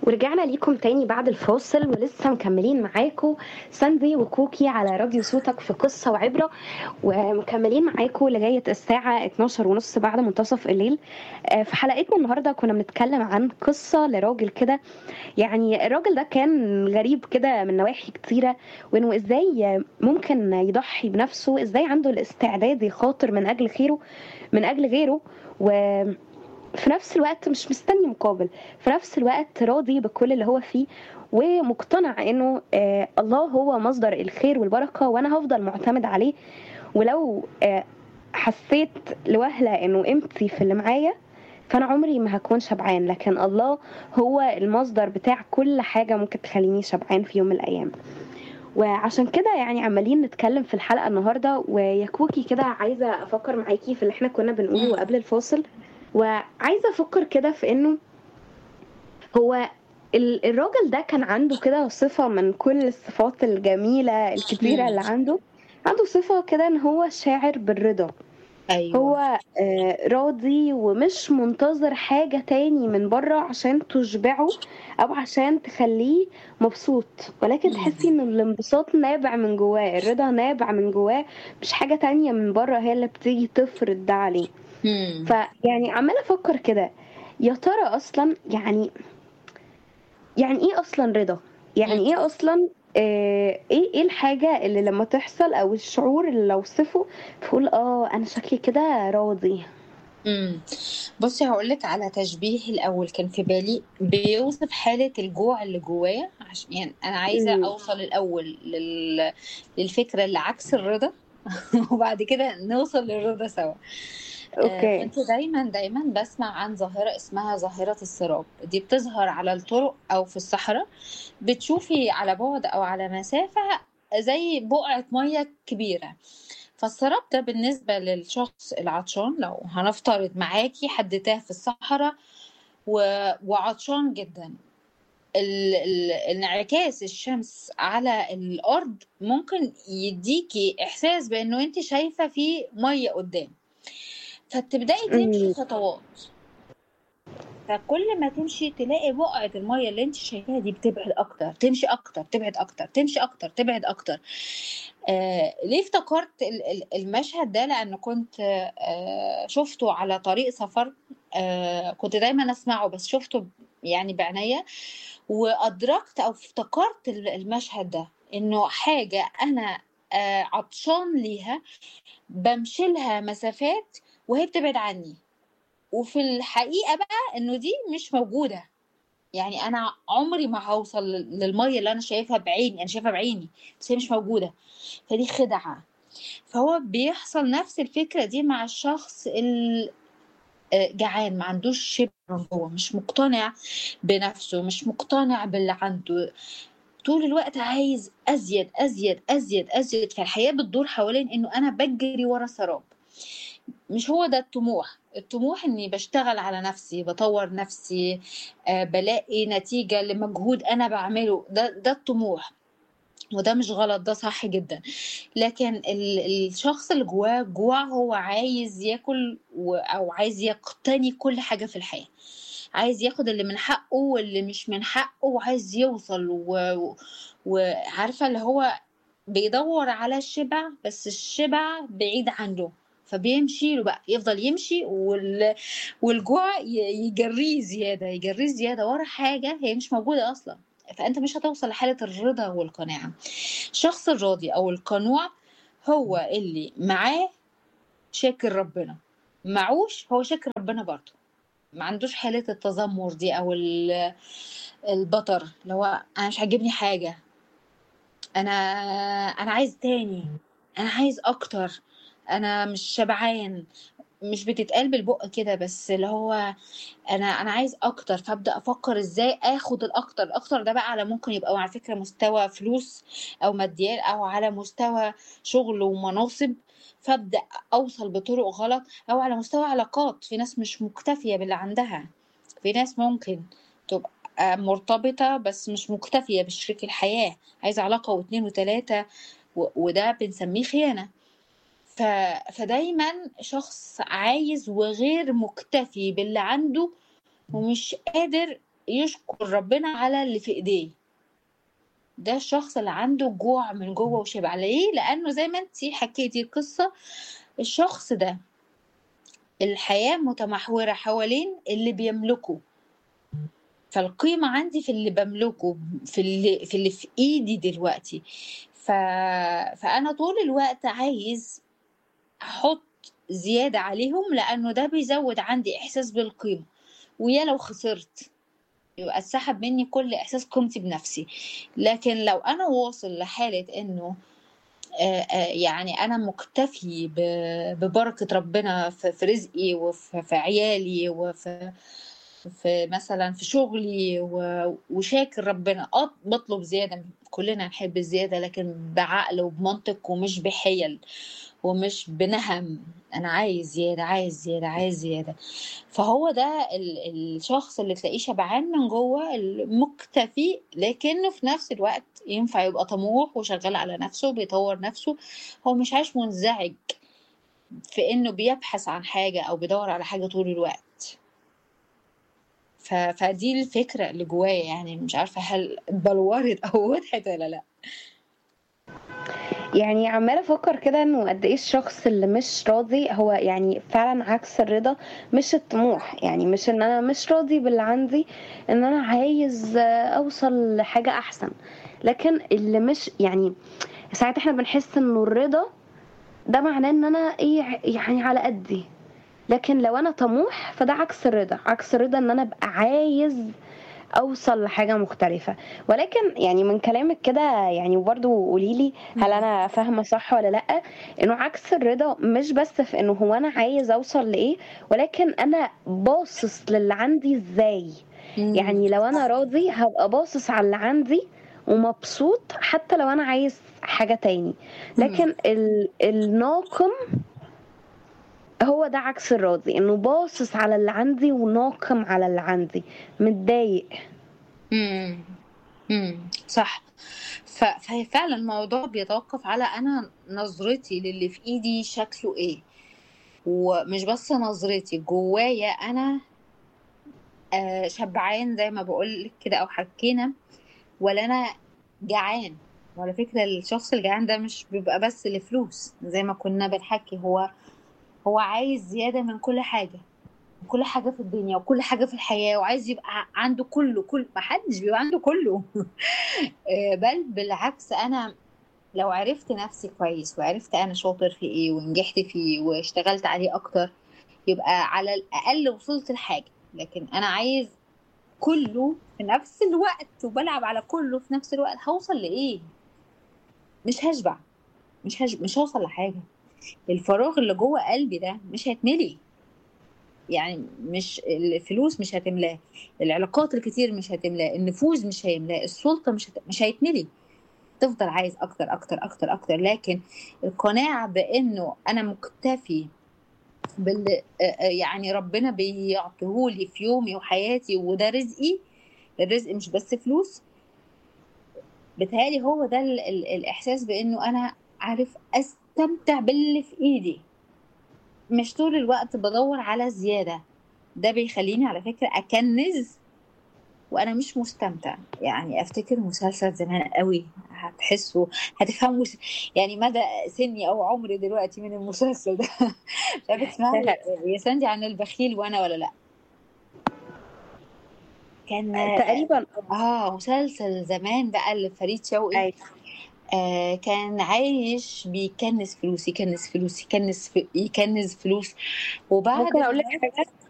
ورجعنا ليكم تاني بعد الفاصل ولسه مكملين معاكم ساندي وكوكي على راديو صوتك في قصة وعبرة ومكملين معاكم لغاية الساعة 12 ونص بعد منتصف الليل آه، في حلقتنا النهاردة كنا بنتكلم عن قصة لراجل كده يعني الراجل ده كان غريب كده من نواحي كتيرة وانه ازاي ممكن يضحي بنفسه ازاي عنده الاستعداد يخاطر من اجل خيره من اجل غيره و في نفس الوقت مش مستني مقابل في نفس الوقت راضي بكل اللي هو فيه ومقتنع انه آه الله هو مصدر الخير والبركه وانا هفضل معتمد عليه ولو آه حسيت لوهله انه قيمتي في اللي معايا فانا عمري ما هكون شبعان لكن الله هو المصدر بتاع كل حاجه ممكن تخليني شبعان في يوم من الايام وعشان كده يعني عمالين نتكلم في الحلقه النهارده ويا كوكي كده عايزه افكر معاكي في اللي احنا كنا بنقوله قبل الفاصل وعايزه افكر كده في انه هو ال- الراجل ده كان عنده كده صفة من كل الصفات الجميلة الكتيرة اللي عنده عنده صفة كده ان هو شاعر بالرضا ايوه هو آه، راضي ومش منتظر حاجة تاني من بره عشان تشبعه او عشان تخليه مبسوط ولكن تحسي ان الانبساط نابع من جواه الرضا نابع من جواه مش حاجة تانية من بره هي اللي بتيجي تفرض ده عليه مم. فيعني عمالة أفكر كده يا ترى أصلا يعني يعني إيه أصلا رضا؟ يعني إيه أصلا آه، إيه إيه الحاجة اللي لما تحصل أو الشعور اللي لو صفه تقول آه أنا شكلي كده راضي مم. بصي هقولك على تشبيه الأول كان في بالي بيوصف حالة الجوع اللي جوايا عشان يعني أنا عايزة مم. أوصل الأول لل... للفكرة اللي عكس الرضا وبعد كده نوصل للرضا سوا آه، أوكي كنت دايما دايما بسمع عن ظاهرة اسمها ظاهرة السراب دي بتظهر على الطرق أو في الصحراء بتشوفي على بعد أو على مسافة زي بقعة مية كبيرة فالسراب ده بالنسبة للشخص العطشان لو هنفترض معاكي حد تاه في الصحراء و... وعطشان جدا ال... ال... انعكاس الشمس على الأرض ممكن يديكي إحساس بأنه أنت شايفة في مية قدام فبتبدأي تمشي مم. خطوات فكل ما تمشي تلاقي بقعة المية اللي انت شايفاها دي بتبعد اكتر تمشي اكتر تبعد اكتر تمشي اكتر تبعد اكتر آه ليه افتكرت ال- ال- المشهد ده لان كنت آه شفته على طريق سفر آه كنت دايما اسمعه بس شفته يعني بعناية وادركت او افتكرت ال- المشهد ده انه حاجة انا آه عطشان ليها بمشي لها مسافات وهي بتبعد عني وفي الحقيقة بقى انه دي مش موجودة يعني انا عمري ما هوصل لل- للمية اللي انا شايفها بعيني انا شايفها بعيني بس هي مش موجودة فدي خدعة فهو بيحصل نفس الفكرة دي مع الشخص ال- آه، جعان ما عندوش شبع من جوه مش مقتنع بنفسه مش مقتنع باللي عنده طول الوقت عايز ازيد ازيد ازيد ازيد فالحياة بتدور حوالين انه انا بجري ورا سراب مش هو ده الطموح الطموح اني بشتغل على نفسي بطور نفسي آه، بلاقي نتيجة لمجهود انا بعمله ده ده الطموح وده مش غلط ده صح جدا لكن ال- الشخص اللي جواه جوع هو عايز ياكل و- او عايز يقتني كل حاجة في الحياة عايز ياخد اللي من حقه واللي مش من حقه وعايز يوصل و- وعارفة اللي هو بيدور على الشبع بس الشبع بعيد عنه فبيمشي له بقى يفضل يمشي وال... والجوع ي- يجريه زيادة يجريه زيادة ورا حاجة هي مش موجودة أصلا فأنت مش هتوصل لحالة الرضا والقناعة الشخص الراضي أو القنوع هو اللي معاه شاكر ربنا معوش هو شاكر ربنا برضه ما عندوش حالة التذمر دي أو ال- البطر اللي هو أنا مش عاجبني حاجة انا انا عايز تاني انا عايز اكتر انا مش شبعان مش بتتقال بالبق كده بس اللي هو انا انا عايز اكتر فابدا افكر ازاي اخد الاكتر الاكتر ده بقى على ممكن يبقى على فكره مستوى فلوس او ماديات او على مستوى شغل ومناصب فابدا اوصل بطرق غلط او على مستوى علاقات في ناس مش مكتفيه باللي عندها في ناس ممكن تبقى مرتبطة بس مش مكتفية بشريك الحياة عايزة علاقة واتنين وتلاتة و- وده بنسميه خيانة ف... فدايما شخص عايز وغير مكتفي باللي عنده ومش قادر يشكر ربنا على اللي في ايديه ده الشخص اللي عنده جوع من جوه وشبع ليه لانه زي ما انت حكيتي القصه الشخص ده الحياه متمحوره حوالين اللي بيملكه فالقيمه عندي في اللي بملكه في اللي في اللي في ايدي دلوقتي ف... فانا طول الوقت عايز احط زياده عليهم لانه ده بيزود عندي احساس بالقيمه ويا لو خسرت يبقى اتسحب مني كل احساس قيمتي بنفسي لكن لو انا واصل لحاله انه آه، آه، يعني انا مكتفي ب- ببركه ربنا في في رزقي وفي في عيالي وفي في مثلا في شغلي و- وشاكر ربنا اه بطلب زياده كلنا نحب الزياده لكن بعقل وبمنطق ومش بحيل ومش بنهم انا عايز زياده عايز زياده عايز زياده فهو ده ال- الشخص اللي تلاقيه شبعان من جوه مكتفي لكنه في نفس الوقت ينفع يبقى طموح وشغال على نفسه وبيطور نفسه هو مش عايش منزعج في انه بيبحث عن حاجه او بيدور على حاجه طول الوقت ف... فدي الفكره اللي جوايا يعني مش عارفه هل بلورت او وضحت ولا لا يعني عمالة أفكر كده إنه قد إيه الشخص اللي مش راضي هو يعني فعلا عكس الرضا مش الطموح يعني مش إن أنا مش راضي باللي عندي إن أنا عايز أوصل لحاجة أحسن لكن اللي مش يعني ساعات إحنا بنحس إنه الرضا ده معناه إن أنا إيه يعني على قدي لكن لو أنا طموح فده عكس الرضا عكس الرضا إن أنا أبقى عايز اوصل لحاجه مختلفه ولكن يعني من كلامك كده يعني برضو قولي لي هل انا فاهمه صح ولا لا انه عكس الرضا مش بس في انه هو انا عايز اوصل لايه ولكن انا باصص للي عندي ازاي يعني لو انا راضي هبقى باصص على اللي عندي ومبسوط حتى لو انا عايز حاجه تاني لكن ال- الناقم هو ده عكس الراضي انه باصص على اللي عندي وناقم على اللي عندي متضايق امم امم صح ف... ففعلا الموضوع بيتوقف على انا نظرتي للي في ايدي شكله ايه ومش بس نظرتي جوايا انا آه شبعان زي ما بقول كده او حكينا ولا انا جعان وعلى فكرة الشخص الجعان ده مش بيبقى بس لفلوس زي ما كنا بنحكي هو هو عايز زيادة من كل حاجة كل حاجة في الدنيا وكل حاجة في الحياة وعايز يبقى عنده كله كل ما حدش بيبقى عنده كله آه، بل بالعكس أنا لو عرفت نفسي كويس وعرفت أنا شاطر في إيه ونجحت فيه واشتغلت عليه أكتر يبقى على الأقل وصلت لحاجة لكن أنا عايز كله في نفس الوقت وبلعب على كله في نفس الوقت هوصل لإيه مش هشبع مش هش... مش هوصل لحاجة الفراغ اللي جوه قلبي ده مش هيتملي يعني مش الفلوس مش هتملاه العلاقات الكتير مش هتملاه النفوذ مش هيملاه السلطة مش هت... مش هيتملي تفضل عايز اكتر اكتر اكتر اكتر لكن القناعة بانه انا مكتفي بال يعني ربنا بيعطيهولي في يومي وحياتي وده رزقي الرزق مش بس فلوس بتهيألي هو ده ال... ال... الاحساس بانه انا عارف استمتع باللي في ايدي مش طول الوقت بدور على زيادة ده بيخليني على فكرة أكنز وأنا مش مستمتع يعني أفتكر مسلسل زمان قوي هتحسوا هتفهموا س- يعني مدى سني أو عمري دلوقتي من المسلسل ده مش عارفة تسمعي يا ساندي عن البخيل وأنا ولا لأ كان تقريبا اه مسلسل زمان بقى لفريد شوقي أيوة. آه كان عايش بيكنس فلوس يكنس فلوس يكنس ف... يكنز فلوس وبعد ممكن اقول لك ما- حاجه